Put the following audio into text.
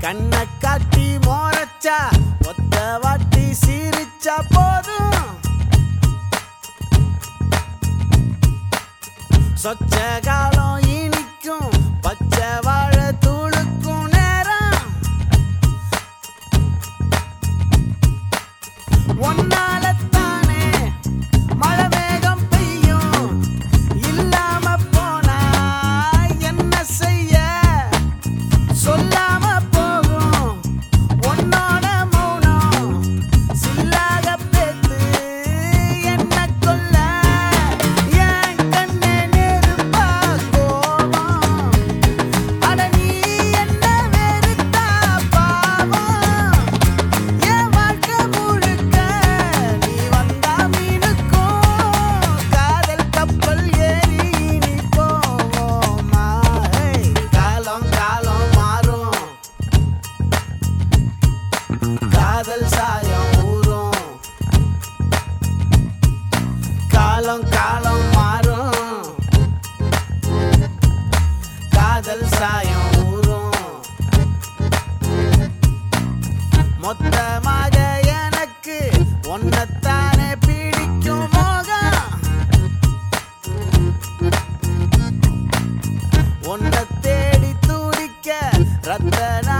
கண்ணை காட்டி மோரச்சா ஒத்த வாட்டி சிரிச்சா போதும் சொச்ச காலம் இனிக்கும் பச்சை வாழை தூளுக்கும் நேரம் ஒன்னாலத்தானே மழை மேகம் பெய்யும் இல்லாம போனா என்ன செய்ய சொல்லாம போகும் உன்னோட மௌனம் சில்லாக பேத்து என்ன கொல்ல என் கண்ணே நெருப்பா கோபம் அட நீ என்ன வெறுத்தா பாவம் என் வாழ்க்கை முழுக்க நீ வந்தா மீனுக்கும் காதல் கப்பல் ஏறி நீ போவோமா ஹே, காலம் காலம் மாறும் காதல் சாயம் ஊறும் காலம் காலம் மாறும் காதல் சாயம் ஊறும் மொத்தமாக எனக்கு ஒன்னத்தானே பிடிக்கும் மோகம் ஒன்ன தேடி துடிக்க ரத்தன